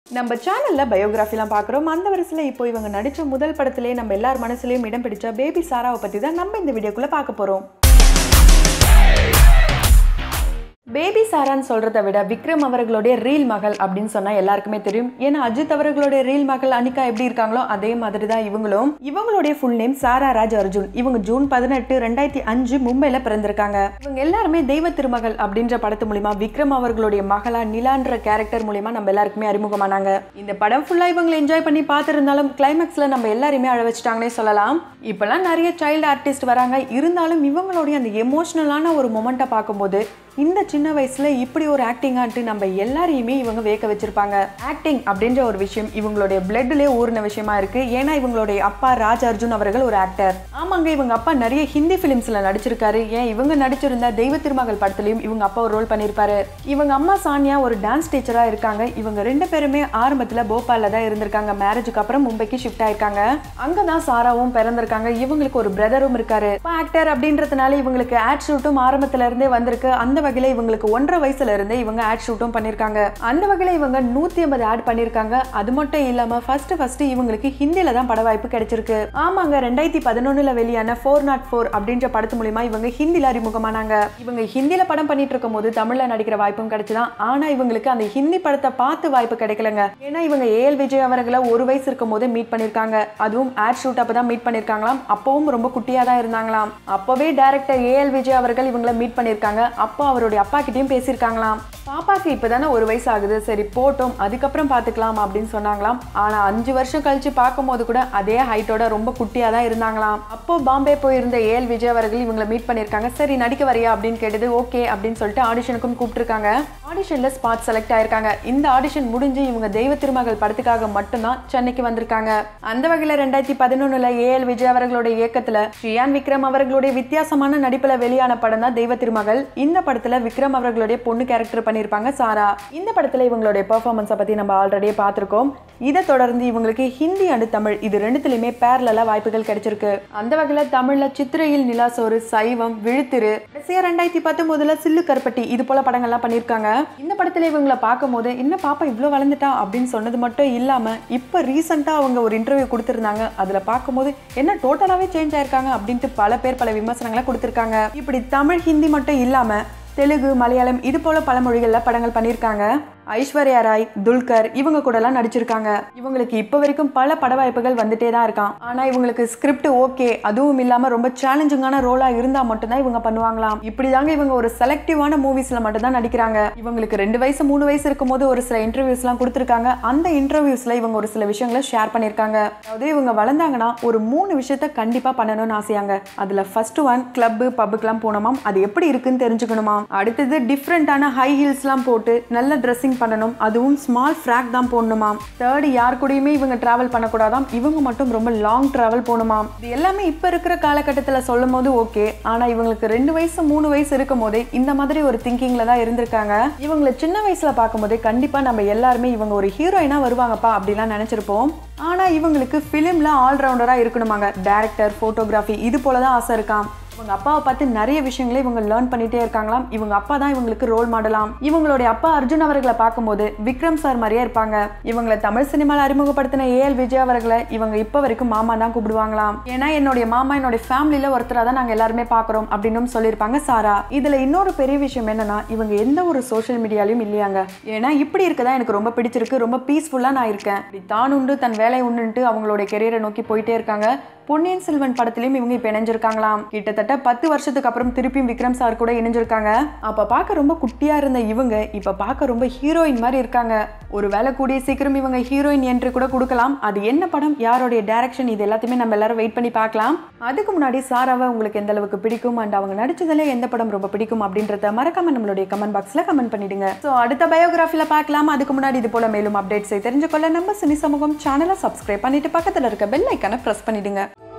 நம்ம சேனல்ல பயோகிராஃபிலாம் பார்க்குறோம் அந்த வரிசையில் இப்போ இவங்க நடித்த முதல் படத்திலே நம்ம எல்லார் மனசுலையும் இடம் பிடிச்ச பேபி சாராவை பற்றி தான் நம்ம இந்த வீடியோக்குள்ளே பார்க்க போகிறோம் பேபி சாரான்னு சொல்கிறத விட விக்ரம் அவர்களுடைய ரீல் மகள் அப்படின்னு சொன்னால் எல்லாருக்குமே தெரியும் ஏன்னா அஜித் அவர்களுடைய ரீல் மகள் அனிகா எப்படி இருக்காங்களோ அதே மாதிரி தான் இவங்களும் இவங்களுடைய ஃபுல் நேம் சாரா ராஜ் அர்ஜுன் இவங்க ஜூன் பதினெட்டு ரெண்டாயிரத்தி அஞ்சு மும்பையில் பிறந்திருக்காங்க இவங்க எல்லாருமே தெய்வ திருமகள் அப்படின்ற படத்து மூலிமா விக்ரம் அவர்களுடைய மகளா நிலான்ற கேரக்டர் மூலிமா நம்ம எல்லாருக்குமே அறிமுகமானாங்க இந்த படம் ஃபுல்லாக இவங்களை என்ஜாய் பண்ணி பார்த்துருந்தாலும் கிளைமேக்ஸில் நம்ம எல்லாருமே அழ வச்சுட்டாங்கன்னே சொல்லலாம் இப்போல்லாம் நிறைய சைல்டு ஆர்டிஸ்ட் வராங்க இருந்தாலும் இவங்களுடைய அந்த எமோஷ்னலான ஒரு மொமெண்ட்டை பார்க்கும்போது இந்த சின்ன வயசுல இப்படி ஒரு ஆக்டிங் ஆட்டு நம்ம எல்லாரையுமே இவங்க வேக்க வச்சிருப்பாங்க ஆக்டிங் அப்படின்ற ஒரு விஷயம் இவங்களுடைய பிளட்லேயே ஊறின விஷயமா இருக்கு ஏன்னா இவங்களுடைய அப்பா ராஜ் அர்ஜுன் அவர்கள் ஒரு ஆக்டர் ஆமாங்க இவங்க அப்பா நிறைய ஹிந்தி ஃபிலிம்ஸ்ல நடிச்சிருக்காரு ஏன் இவங்க நடிச்சிருந்த தெய்வ திருமகள் படத்துலயும் இவங்க அப்பா ஒரு ரோல் பண்ணியிருப்பாரு இவங்க அம்மா சானியா ஒரு டான்ஸ் டீச்சரா இருக்காங்க இவங்க ரெண்டு பேருமே ஆரம்பத்துல போபால்ல தான் இருந்திருக்காங்க மேரேஜுக்கு அப்புறம் மும்பைக்கு ஷிஃப்ட் ஆயிருக்காங்க அங்கதான் சாராவும் பிறந்திருக்காங்க இவங்களுக்கு ஒரு பிரதரும் இருக்காரு ஆக்டர் அப்படின்றதுனால இவங்களுக்கு ஆட் ஷூட்டும் ஆரம்பத்துல இருந்தே வந்திருக்கு அந்த வகையில இவங்களுக்கு ஒன்றரை வயசுல இருந்தே இவங்க ஆட் ஷூட்டும் பண்ணிருக்காங்க அந்த வகையில இவங்க நூத்தி ஐம்பது ஆட் பண்ணிருக்காங்க அது மட்டும் இல்லாம ஃபர்ஸ்ட் ஃபர்ஸ்ட் இவங்களுக்கு ஹிந்தில தான் பட வாய்ப்பு கிடைச்சிருக்கு ஆமாங்க ரெண்டாயிரத்தி பதினொன்னுல வெளியான ஃபோர் நாட் ஃபோர் அப்படின்ற படத்து மூலியமா இவங்க ஹிந்தில அறிமுகமானாங்க இவங்க ஹிந்தில படம் பண்ணிட்டு இருக்கும் போது தமிழ்ல நடிக்கிற வாய்ப்பும் கிடைச்சுதான் ஆனா இவங்களுக்கு அந்த ஹிந்தி படத்தை பார்த்து வாய்ப்பு கிடைக்கலங்க ஏன்னா இவங்க ஏஎல் விஜய் அவர்களை ஒரு வயசு இருக்கும் போது மீட் பண்ணிருக்காங்க அதுவும் ஆட் ஷூட் அப்பதான் மீட் பண்ணிருக்காங்களாம் அப்பவும் ரொம்ப குட்டியா தான் இருந்தாங்களாம் அப்பவே டேரக்டர் ஏஎல் விஜய் அவர்கள் இவங்களை மீட் பண்ணிருக்காங்க அப்போ அவருடைய அப்பா கிட்டயும் பேசியிருக்காங்களாம் பாப்பாக்கு இப்பதானே ஒரு வயசு ஆகுது சரி போட்டோம் அதுக்கப்புறம் பார்த்துக்கலாம் அப்படின்னு சொன்னாங்களாம் ஆனா அஞ்சு வருஷம் கழிச்சு பார்க்கும்போது கூட அதே ஹைட்டோட ரொம்ப குட்டியா தான் இருந்தாங்களாம் அப்போ பாம்பே போயிருந்த ஏஎல் விஜய் அவர்கள் இவங்களை மீட் பண்ணியிருக்காங்க சரி நடிக்க வரியா அப்படின்னு கேட்டது ஓகே அப்படின்னு சொல்லிட்டு ஆடிஷனுக்கும் கூப்பிட்டுருக்காங்க ஆடிஷன்ல ஸ்பாட் செலக்ட் ஆயிருக்காங்க இந்த ஆடிஷன் முடிஞ்சு இவங்க தெய்வ திருமகள் படத்துக்காக மட்டும்தான் சென்னைக்கு வந்திருக்காங்க அந்த வகையில ரெண்டாயிரத்தி பதினொன்னுல ஏஎல் விஜய் அவர்களுடைய இயக்கத்துல ஸ்ரீயான் விக்ரம் அவர்களுடைய வித்தியாசமான நடிப்புல வெளியான படம் தான் தெய்வ திருமகள் இந்த படத்துல விக்ரம் அவர்களுடைய பொண்ணு கேரக்டர் பண்ணியிருப்பாங்க சாரா இந்த படத்துல இவங்களுடைய பெர்ஃபார்மன்ஸை பத்தி நம்ம ஆல்ரெடியே பார்த்திருக்கோம் இதை தொடர்ந்து இவங்களுக்கு ஹிந்தி அண்டு தமிழ் இது ரெண்டுத்துலயுமே பேரலா வாய்ப்புகள் கிடைச்சிருக்கு அந்த வகையில தமிழ்ல சித்திரையில் நிலாசோறு சைவம் விழுத்திரு கடைசியா ரெண்டாயிரத்தி பத்தொன்பதுல சில்லு கருப்பட்டி இது போல படங்கள்லாம் பண்ணியிருக்காங்க இந்த படத்துல இவங்களை பார்க்கும்போது என்ன பாப்பா இவ்வளோ வளர்ந்துட்டா அப்படின்னு சொன்னது மட்டும் இல்லாம இப்போ ரீசெண்டா அவங்க ஒரு இன்டர்வியூ கொடுத்திருந்தாங்க அதுல பார்க்கும்போது என்ன டோட்டலாவே சேஞ்ச் ஆயிருக்காங்க அப்படின்ட்டு பல பேர் பல விமர்சனங்களை கொடுத்திருக்காங்க இப்படி தமிழ் ஹிந்தி மட்டும் இல்லாம தெலுங்கு மலையாளம் இது போல பல மொழிகளில் படங்கள் பண்ணியிருக்காங்க ஐஸ்வர்யா ராய் துல்கர் இவங்க கூடலாம் நடிச்சிருக்காங்க இவங்களுக்கு இப்போ வரைக்கும் பல பட வாய்ப்புகள் வந்துட்டே தான் இருக்கான் ஆனால் இவங்களுக்கு ஸ்கிரிப்ட் ஓகே அதுவும் இல்லாமல் ரொம்ப சேலஞ்சிங்கான ரோலாக இருந்தால் மட்டும்தான் இவங்க பண்ணுவாங்களாம் இப்படி தாங்க இவங்க ஒரு செலக்டிவான மூவிஸில் மட்டும்தான் நடிக்கிறாங்க இவங்களுக்கு ரெண்டு வயசு மூணு வயசு இருக்கும்போது ஒரு சில இன்டர்வியூஸ்லாம் கொடுத்துருக்காங்க அந்த இன்டர்வியூஸில் இவங்க ஒரு சில விஷயங்களை ஷேர் பண்ணியிருக்காங்க அதாவது இவங்க வளர்ந்தாங்கன்னா ஒரு மூணு விஷயத்த கண்டிப்பாக பண்ணணும்னு ஆசையாங்க அதில் ஃபர்ஸ்ட் ஒன் கிளப்பு பப்புக்கெலாம் போனோமாம் அது எப்படி இருக்குன்னு தெரிஞ்சுக்கணுமாம் அடுத்தது டிஃப்ரெண்ட்டான ஹை ஹீல்ஸ்லாம் போட்டு நல்ல ட்ரெஸ்ஸிங் பண்ணணும் அதுவும் ஸ்மால் ஃப்ராக் தான் போடணுமாம் தேர்டு யார் கூடயுமே இவங்க டிராவல் பண்ணக்கூடாதாம் இவங்க மட்டும் ரொம்ப லாங் டிராவல் போகணுமாம் இது எல்லாமே இப்போ இருக்கிற காலகட்டத்தில் சொல்லும் போது ஓகே ஆனால் இவங்களுக்கு ரெண்டு வயசு மூணு வயசு இருக்கும் போதே இந்த மாதிரி ஒரு திங்கிங்கில் தான் இருந்திருக்காங்க இவங்களை சின்ன வயசில் பார்க்கும்போதே கண்டிப்பாக நம்ம எல்லாருமே இவங்க ஒரு ஹீரோயினாக வருவாங்கப்பா அப்படிலாம் நினச்சிருப்போம் ஆனால் இவங்களுக்கு ஃபிலிமில் ஆல்ரவுண்டராக இருக்கணுமாங்க டேரக்டர் ஃபோட்டோகிராஃபி இது போல தான் ஆசை இருக்காம் இவங்க அப்பாவை பார்த்து நிறைய விஷயங்களை இவங்க லேர்ன் பண்ணிட்டே இருக்காங்களாம் இவங்க அப்பா தான் இவங்களுக்கு ரோல் மாடலாம் இவங்களுடைய அப்பா அர்ஜுன் அவர்களை பார்க்கும்போது விக்ரம் சார் மாதிரியே இருப்பாங்க இவங்களை தமிழ் சினிமாவில் அறிமுகப்படுத்தின ஏஎல் விஜய் அவர்களை இவங்க இப்போ வரைக்கும் மாமா தான் கூப்பிடுவாங்களாம் ஏன்னா என்னுடைய மாமா என்னுடைய ஃபேமிலியில ஒருத்தராக தான் நாங்கள் எல்லாருமே பார்க்குறோம் அப்படின்னு சொல்லியிருப்பாங்க சாரா இதுல இன்னொரு பெரிய விஷயம் என்னன்னா இவங்க எந்த ஒரு சோஷியல் மீடியாலையும் இல்லையாங்க ஏன்னா இப்படி இருக்கதான் எனக்கு ரொம்ப பிடிச்சிருக்கு ரொம்ப பீஸ்ஃபுல்லாக நான் இருக்கேன் இப்படி தான் உண்டு தன் வேலை உண்டுன்ட்டு அவங்களுடைய கெரியரை நோக்கி போயிட்டே இருக்காங்க பொன்னியின் செல்வன் படத்திலையும் இவங்க இப்போ இணைஞ்சிருக்காங்களாம் கிட்டத்தட்ட பத்து வருஷத்துக்கு அப்புறம் திருப்பியும் விக்ரம் சார் கூட இணைஞ்சிருக்காங்க அப்ப பார்க்க ரொம்ப குட்டியா இருந்த இவங்க இப்ப பார்க்க ரொம்ப ஹீரோயின் மாதிரி இருக்காங்க ஒருவேளை கூடிய சீக்கிரம் இவங்க ஹீரோயின் என்று கூட கொடுக்கலாம் அது என்ன படம் யாருடைய டைரக்ஷன் இது எல்லாத்தையுமே நம்ம எல்லாரும் வெயிட் பண்ணி பார்க்கலாம் அதுக்கு முன்னாடி சாராவை உங்களுக்கு எந்த அளவுக்கு பிடிக்கும் அண்ட் அவங்க நடிச்சதுல எந்த படம் ரொம்ப பிடிக்கும் அப்படின்றத மறக்காம நம்மளுடைய கமெண்ட் பாக்ஸ்ல கமெண்ட் பண்ணிடுங்க ஸோ அடுத்த பயோகிராஃபில பார்க்கலாம் அதுக்கு முன்னாடி இது போல மேலும் அப்டேட்ஸை தெரிஞ்சுக்கொள்ள நம்ம சினி சமூகம் சேனலை சப்ஸ்கிரைப் பண்ணிட்டு பக்கத்துல இருக்க பெல் ஐக்கானை ப்ரெஸ் பண்ணிடுங்க